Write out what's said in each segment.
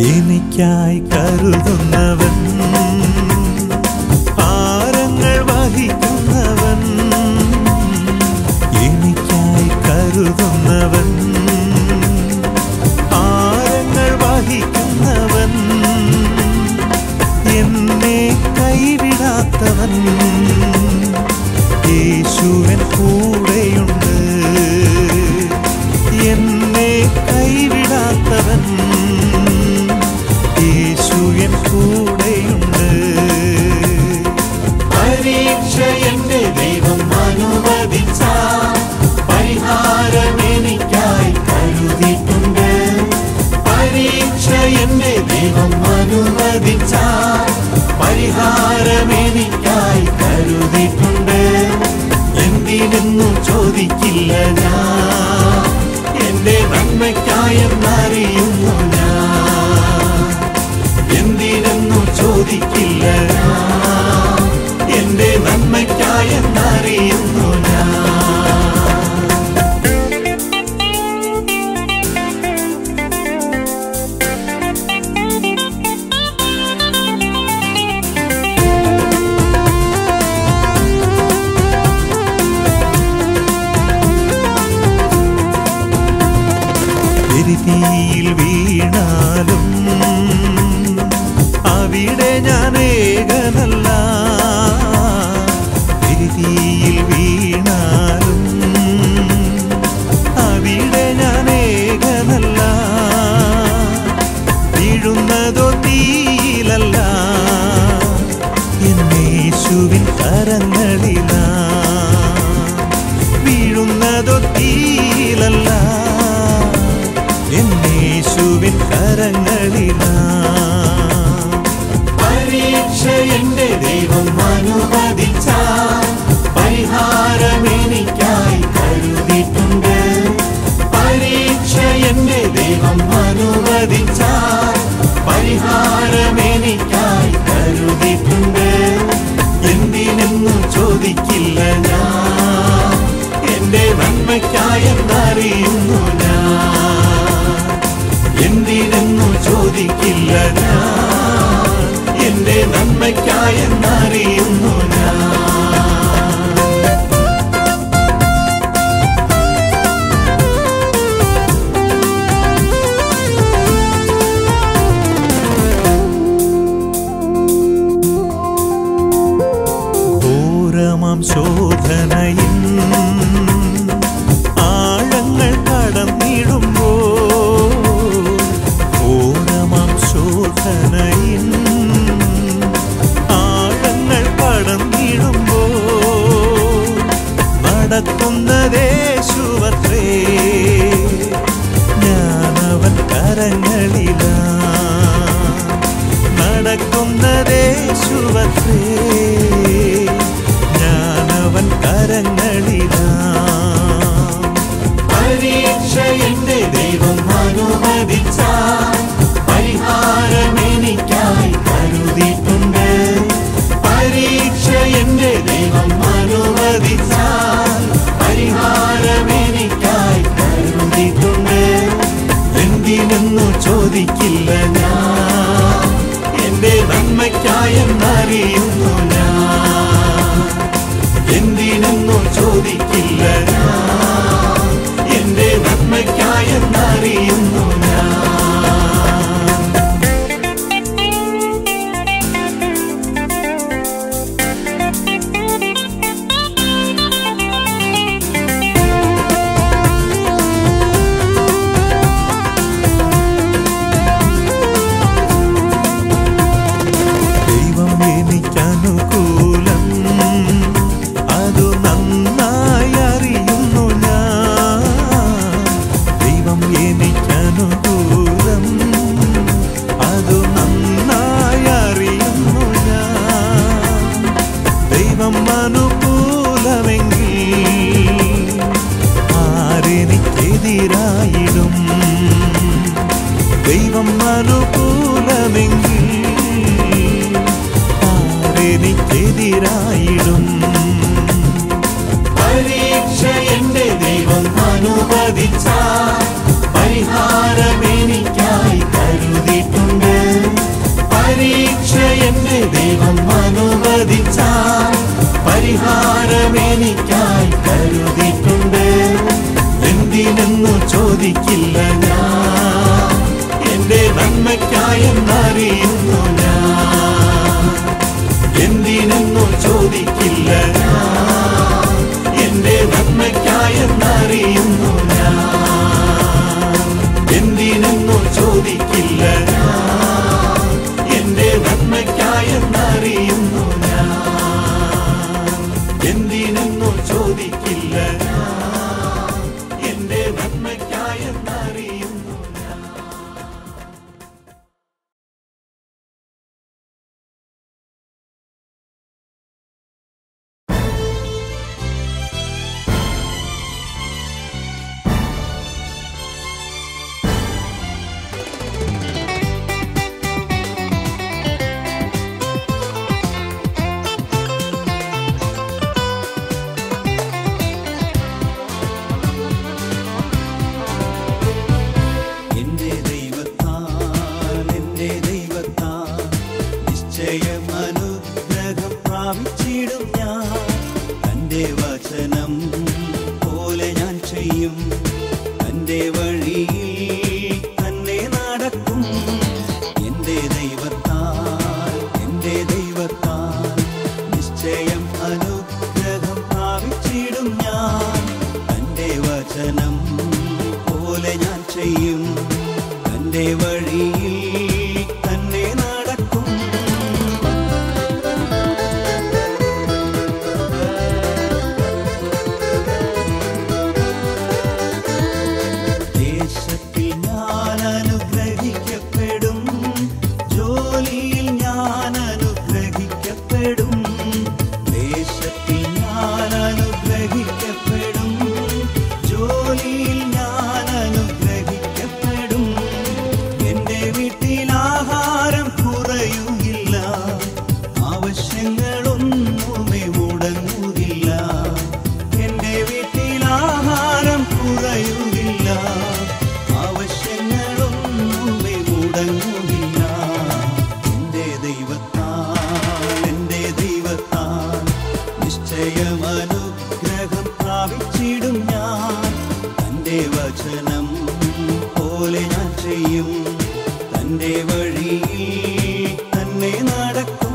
എനിക്കായി കരുതുന്നവൻ ഭാരങ്ങൾ വഹിക്കുന്നവൻ എനിക്കായി കരുതുന്നവൻ ഭാരങ്ങൾ വഹിക്കുന്നവൻ എന്നെ കൈവിടാത്തവൻ യേശുവൻ കൂടെയുണ്ട് എന്നെ കൈവിടാത്തവൻ യേശുവൻ കൂടെയുണ്ട് പരീക്ഷ എന്റെ ദൈവം അനുവദിച്ച പരിഹാരം എനിക്കായി കരുതിയിട്ടുണ്ട് പരീക്ഷ എന്റെ ദൈവം അനുവദിച്ച പരിഹാരം എനിക്കായി കരുതിയിട്ടുണ്ട് എന്തിനെന്നു ചോദിക്കില്ല ഞാൻ എന്റെ നന്മയ്ക്കായെന്നറിയുന്നു ഞാൻ എന്തിനെന്നു ചോദിക്കില്ല ഞാൻ എന്റെ നന്മയ്ക്കായെന്നറിയുന്നു ഞാൻ എരിതീയിൽ വീണാലും അവിടെ ഞാൻ ഏകനല്ല എരിതീയിൽ വീണാലും അവിടെ ഞാൻ ഏകനല്ല വീഴുന്നതോ തീയിലല്ല എന്നേശുവിൻ കരങ്ങളിലാ വീഴുന്നതോ തീയിലല്ല എന്നേശുവിൻ കരങ്ങളിലാ പരീക്ഷ എന്റെ ദൈവം അനുവദിച്ച പരിഹാരം എനിക്കായി കരുതിയിട്ടുണ്ട് പരീക്ഷ എന്റെ ദൈവം അനുവദിച്ച പരിഹാരം എനിക്കായി കരുതിയിട്ടുണ്ട് എന്തിനെന്നു ചോദിക്കില്ല ഞാൻ എന്റെ നന്മയ്ക്കായെന്നറിയുന്നു ഞാൻ എന്തിനെന്നു ചോദിക്കില്ല ഞാൻ എന്റെ നന്മയ്ക്കായെന്നറിയുന്നു ഞാൻ ഘോരമാം ശോധനയിൻ ആഴങ്ങൾ കടന്നിടുമ്പോ ഘോരമാം ശോധനയിൻ ആഴങ്ങൾ കടന്നിടുമ്പോ നടക്കുന്നതേശുവത്രേ ഞാനവൻ കരങ്ങളിലാ നടക്കുന്നതേശുവത്രേ ഞാനവൻ കരങ്ങളിലാ പരീക്ഷ എന്റെ ദൈവം അനുവദിച്ച പരിഹാരം എനിക്കായി കരുതിയിട്ടുണ്ട് പരീക്ഷ എന്റെ ദൈവം അനുവദിച്ച പരിഹാരം എനിക്കായി കരുതിയിട്ടുണ്ട് എന്തിനെന്നു ചോദിക്കില്ല ഞാൻ എന്റെ നന്മയ്ക്കായെന്നറിയുന്നു ഞാൻ എന്തിനെന്നു ചോദിക്കില്ല ഞാൻ എന്റെ നന്മയ്ക്കായെന്നറിയുന്നു ഞാൻ ദൈവം എനിക്കനുകൂലം അതു നന്നായി അറിയുന്നു ഞാൻ ദൈവം എനിക്കനുകൂലം അതു നന്നായി അറിയുന്നു ഞാൻ ദൈവം അനുകൂലമെങ്കിൽ ആരെനിക്കെതിരായിടും ദൈവം അനുകൂലമെങ്കിൽ ആരെനിക്കെതിരായിടും പരീക്ഷ എന്റെ ദൈവം അനുവദിച്ച പരിഹാരം എനിക്കായി കരുതിയിട്ടുണ്ട് എന്നറിയുന്നു ഞാൻ എന്തിനെന്നു ചോദിക്കില്ല ഞാൻ എന്റെ നന്മയ്ക്കായെന്നറിയുന്നു ഞാൻ എന്തിനെന്നു ചോദിക്കില്ല ഞാൻ എന്റെ നന്മയ്ക്കായെന്നറിയുന്നു ഞാൻ എന്തിനെന്നു ചോദിക്കില്ല ഞാൻ എന്റെ നന്മയ്ക്കായെന്നറിയുന്നു ഞാൻ എന്റെ ദൈവത്താൽ എന്റെ ദൈവത്താൽ നിശ്ചയം അനുഗ്രഹം പ്രാപിച്ചിടും ഞാൻ തന്റെ വചനം പോലെ ഞാൻ ചെയ്യും തന്റെ വഴിയിൽ തന്നെ നടക്കും എന്റെ ദൈവത്താൽ എന്റെ ദൈവത്താൽ നിശ്ചയം അനുഗ്രഹം പ്രാപിച്ചിടും ഞാൻ തന്റെ വചനം പോലെ ഞാൻ ചെയ്യും തന്റെ വഴിയിൽ തന്നെ നടക്കും ദേശത്തിൽ ഞാൻ അനുഗ്രഹിക്കപ്പെടും ജോലിയിൽ ഞാൻ അനുഗ്രഹിക്കപ്പെടും ദേശത്തിൽ ഞാൻ അനുഗ്രഹിക്കപ്പെടും ജോലിയിൽ ഞാൻ അനുഗ്രഹിക്കപ്പെടും എന്റെ വീട്ടിൽ ആഹാരം കുറയുകയില്ല ആവശ്യങ്ങളൊന്നുമേ മുടങ്ങുകയില്ല എന്റെ വീട്ടിൽ ആഹാരം കുറയുകയില്ല ആവശ്യങ്ങളൊന്നുമേ മുടങ്ങുകയില്ല എന്റെ ദൈവത്താൽ എന്റെ ദൈവത്താൽ നിശ്ചയം അനുഗ്രഹം പ്രാപിച്ചിടും ഞാൻ തന്റെ വചനം പോലെ ഞാൻ ചെയ്യും തന്റെ വഴിയിൽ തന്നെ നടക്കും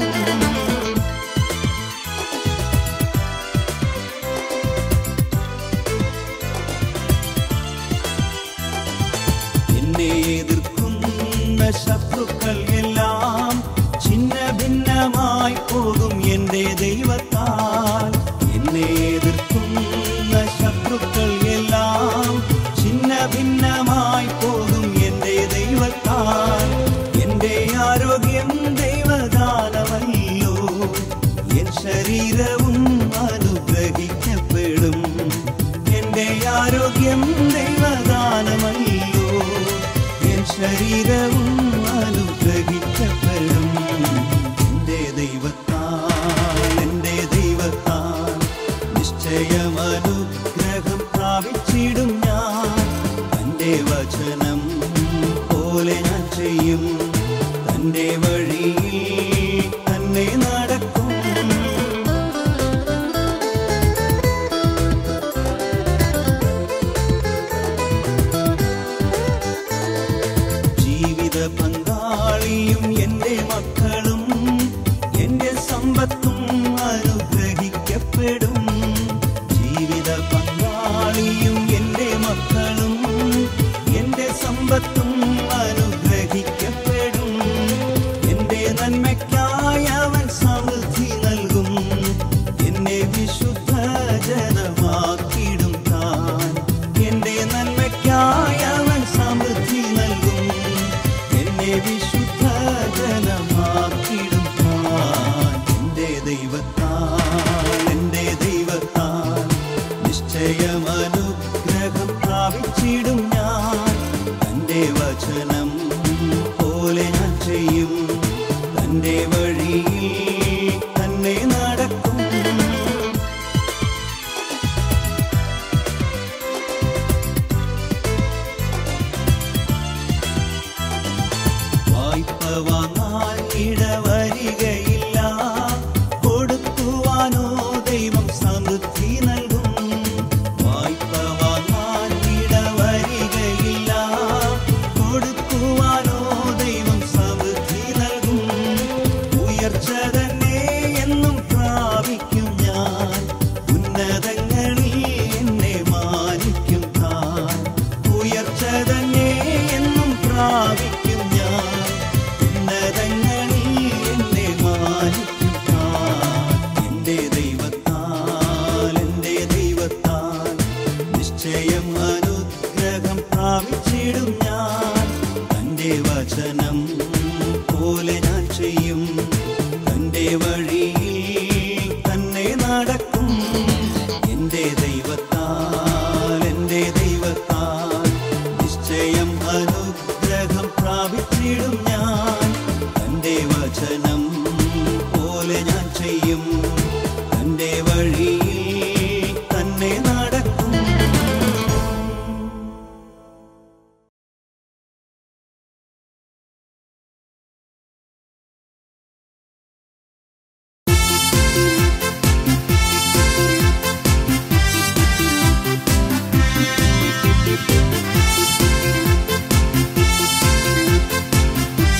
എന്നെ എതിർക്കുന്ന ശത്രുക്കൾ എല്ലാം ചിന്ന ഭിന്നമായി പോകും എന്റെ ദൈവത്താൽ എന്നെ എതിർക്കുന്ന ശത്രുക്കൾ എല്ലാം ചിന്ന ഭിന്നമായി പോകും എന്റെ ദൈവത്താൽ എന്റെ ആരോഗ്യം ദൈവദാനമല്ലോ എൻ ശരീരവും അനുഗ്രഹിക്കപ്പെടും എന്റെ ആരോഗ്യം ദൈവദാനമല്ലോ എൻ ശരീരവും അനുഗ്രഹിക്കപ്പെടും എന്റെ ദൈവത്താൽ എന്റെ ദൈവത്താൽ നിശ്ചയം അനുഗ്രഹം പ്രാപിച്ചിടും ഞാൻ തന്റെ വചനം പോലെ ഞാൻ ചെയ്യും തന്റെ വഴിയിൽ തന്നെ നടക്കും ജീവിത പങ്കാളിയും എന്റെ മക്കളും എന്റെ സമ്പത്തും അനുഗ്രഹിക്കപ്പെടും ജീവിത പങ്കാളിയും എന്റെ മക്കളും എന്റെ സമ്പത്തും അനുഗ്രഹിക്കപ്പെടും എന്റെ നന്മയ്ക്കായി അവൻ സമൃദ്ധി നൽകും എന്നെ വിശുദ്ധ ജനമാക്കിടും താൻ എന്റെ നന്മയ്ക്കായി അവൻ സമൃദ്ധി നൽകും എന്നെ വിശുദ്ധ ജനമാക്കിടും താൻ എന്റെ ദൈവത്താൽ എന്റെ ദൈവത്താൽ നിശ്ചയം അനുഗ്രഹം പ്രാപിച്ചിടും ഞാൻ തന്റെ വചനം പോലെ ഞാൻ ചെയ്യും തന്റെ വഴിയിൽ തന്നെ നടക്കും തന്റെ വചനം പോലെ ഞാൻ ചെയ്യും തന്റെ വഴിയിൽ തന്നെ നടക്കും എന്റെ ദൈവത്താൽ എന്റെ ദൈവത്താൽ നിശ്ചയം അനുഗ്രഹം പ്രാപിച്ചിടും ഞാൻ തന്റെ വചനം പോലെ ഞാൻ ചെയ്യും തന്റെ വഴിയിൽ തന്നെ നടക്കും യേശുവേ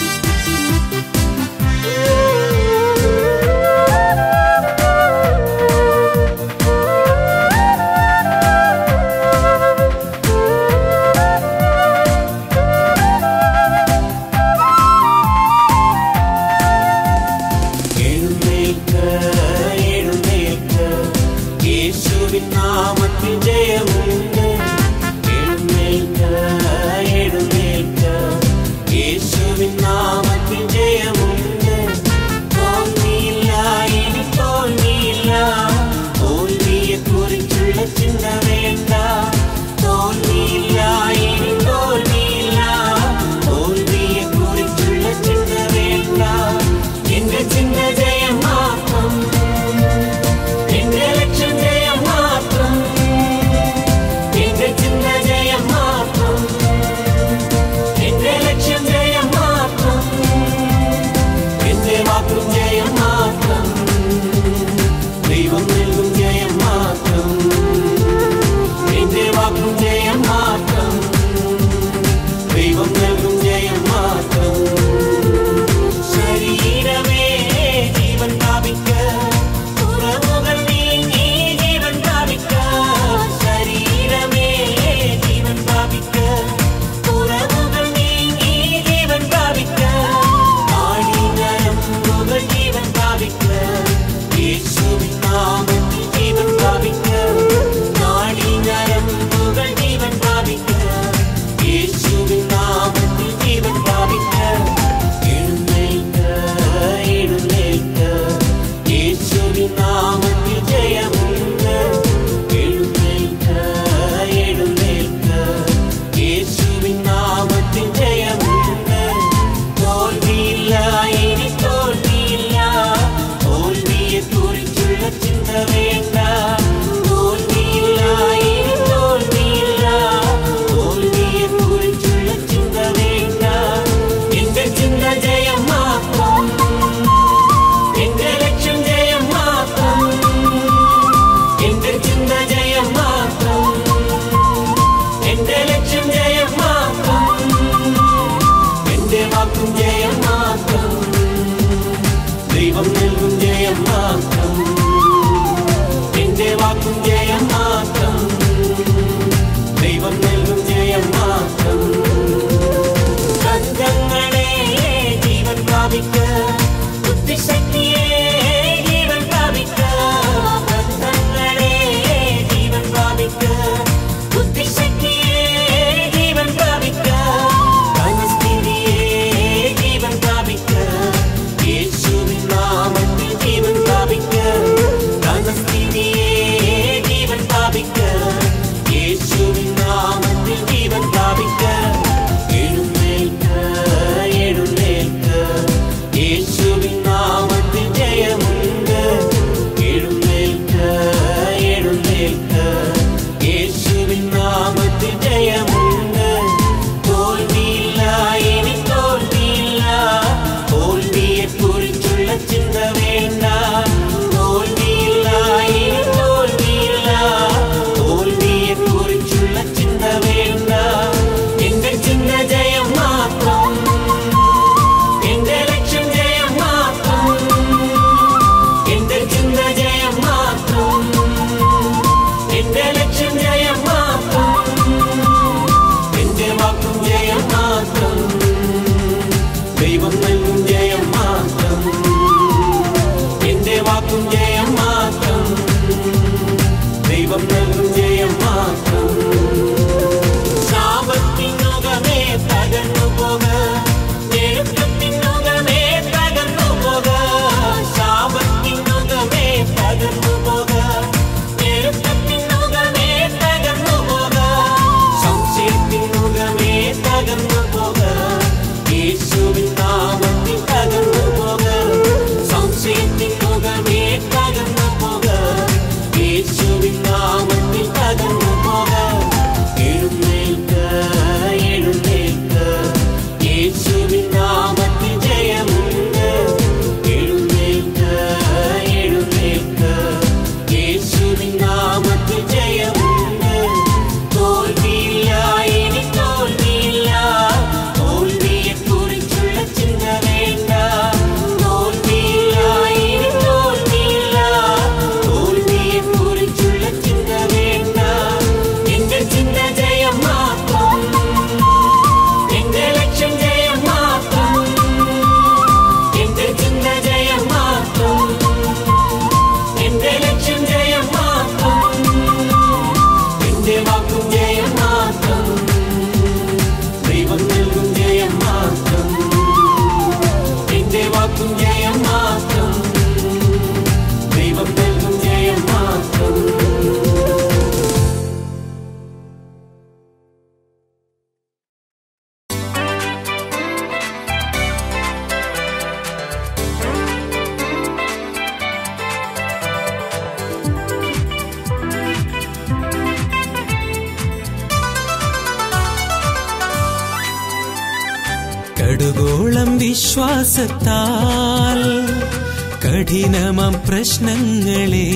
കടുകോളം വിശ്വാസത്താൽ കഠിനമം പ്രശ്നങ്ങളെ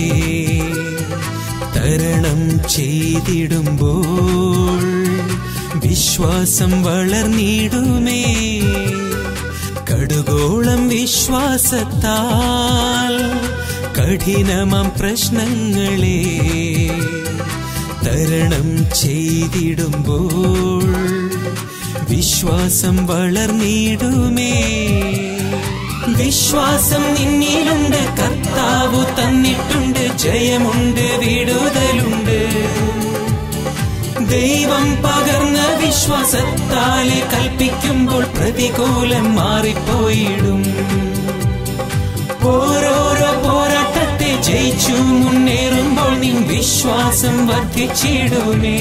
തരണം ചെയ്തിടുമ്പോൾ വിശ്വാസം വളർന്നിടുമേ കടുകോളം വിശ്വാസത്താൽ കഠിനമം പ്രശ്നങ്ങളെ തരണം ചെയ്തിടുമ്പോൾ വിശ്വാസം വളർന്നിടുമേ വിശ്വാസം നിന്നിലുണ്ട് കർത്താവു തന്നിട്ടുണ്ട് ജയമുണ്ട് വിടുതലുണ്ട് ദൈവം പകർന്ന വിശ്വാസത്താലെ കൽപ്പിക്കുമ്പോൾ പ്രതികൂലം മാറിപ്പോയിടും ഓരോരോ പോരാട്ടത്തെ ജയിച്ചു മുന്നേറുമ്പോൾ നിൻ വിശ്വാസം വർദ്ധിച്ചിടുമേ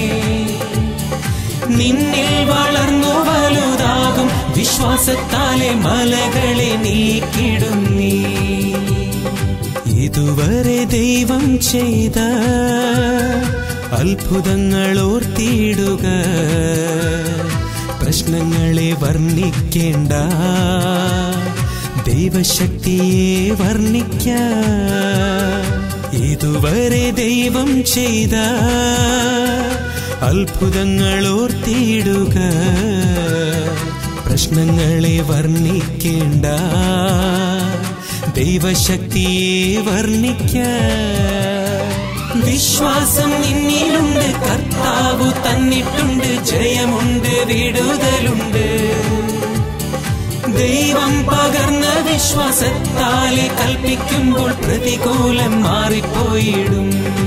നിന്നിൽ വളർന്നു വലുതാകും വിശ്വാസത്താലെ മലകളെ നീക്കിടും നീ ഇതുവരെ ദൈവം ചെയ്ത അത്ഭുതങ്ങൾ ഓർത്തിടുക പ്രശ്നങ്ങളെ വർണ്ണിക്കേണ്ട ദൈവശക്തിയെ വർണ്ണിക്ക ഇതുവരെ ദൈവം ചെയ്ത അത്ഭുതങ്ങൾ ഓർത്തിടുക പ്രശ്നങ്ങളെ വർണ്ണിക്കേണ്ട ദൈവശക്തിയെ വർണ്ണിക്ക വിശ്വാസം നിന്നിലുണ്ട് കർത്താവു തന്നിട്ടുണ്ട് ജയമുണ്ട് വിടുതലുണ്ട് ദൈവം പകർന്ന വിശ്വാസത്താലെ കൽപ്പിക്കുമ്പോൾ പ്രതികൂലം മാറിപ്പോയിടും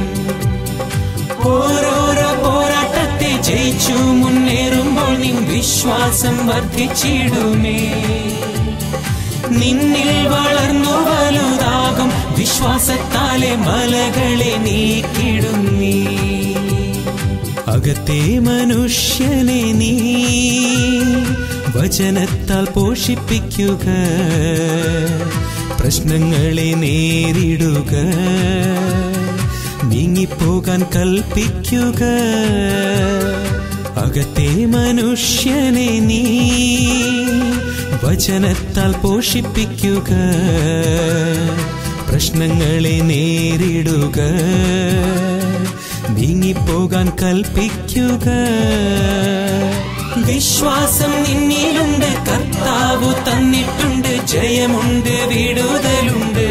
ഓരോരോ പോരാട്ടത്തെ ജയിച്ചു മുന്നേറുമ്പോൾ നിൻ വിശ്വാസം വർദ്ധിച്ചിടുമേ നിന്നിൽ വളർന്നു വലുതാകും വിശ്വാസത്താലെ മലകളെ നീക്കിടും നീ അകത്തെ മനുഷ്യനെ നീ വചനത്താൽ പോഷിപ്പിക്കുക പ്രശ്നങ്ങളെ നേരിടുക നീങ്ങിപ്പോകാൻ കൽപ്പിക്കുക അകത്തെ മനുഷ്യനെ നീ വചനത്താൽ പോഷിപ്പിക്കുക പ്രശ്നങ്ങളെ നേരിടുക നീങ്ങിപ്പോകാൻ കൽപ്പിക്കുക വിശ്വാസം നിന്നിലുണ്ട് കർത്താവു തന്നിട്ടുണ്ട് ജയമുണ്ട് വിടുതലുണ്ട്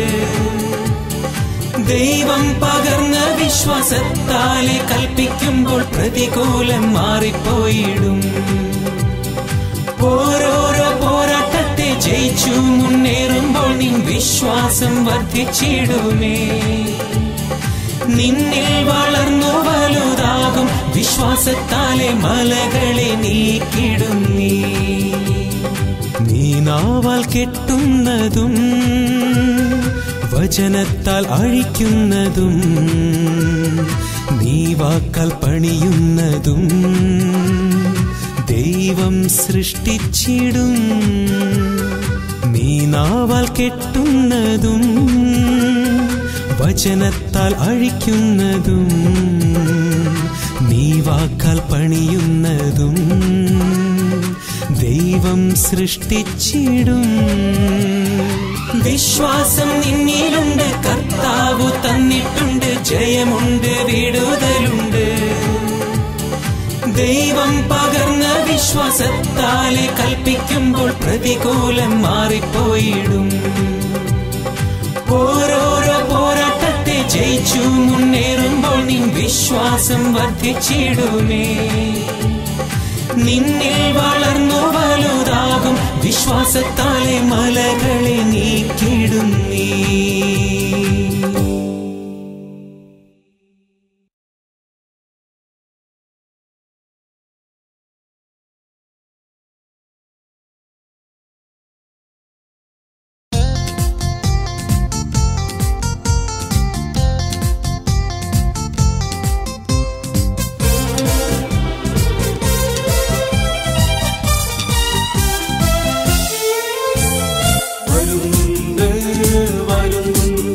ദൈവം പകർന്ന വിശ്വാസത്താലെ കൽപ്പിക്കുമ്പോൾ പ്രതികൂലം മാറിപ്പോയിടും ഓരോരോ പോരാട്ടത്തെ ജയിച്ചു മുന്നേറുമ്പോൾ നിൻ വിശ്വാസം വർദ്ധിച്ചിടുമേ നിന്നിൽ വളർന്നു വലുതാകും വിശ്വാസത്താലെ മലകളെ നീക്കിടും നീ നീ നാവാൽ കെട്ടുന്നതും വചനത്താൽ അഴിക്കുന്നതും നീ വാക്കാൽ പണിയുന്നതും ദൈവം സൃഷ്ടിച്ചിടും നീ നാവാൽ കെട്ടുന്നതും വചനത്താൽ അഴിക്കുന്നതും നീ വാക്കാൽ പണിയുന്നതും ദൈവം സൃഷ്ടിച്ചിടും വിശ്വാസം നിന്നിലുണ്ട് കർത്താവു തന്നിട്ടുണ്ട് ജയമുണ്ട് വിടുതലുണ്ട് ദൈവം പകർന്ന വിശ്വാസത്താലെ കൽപ്പിക്കുമ്പോൾ പ്രതികൂലം മാറിപ്പോയിടും ഓരോരോ പോരാട്ടത്തെ ജയിച്ചു മുന്നേറുമ്പോൾ നിൻ വിശ്വാസം വർദ്ധിച്ചിടുമേ നിന്നിൽ വളർന്നു വലുതാകും വിശ്വാസത്താലെ മലകളെ നീക്കിടും നീ വരുന്നുണ്ട് വരുന്നുണ്ട്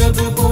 ഉറവ് പോ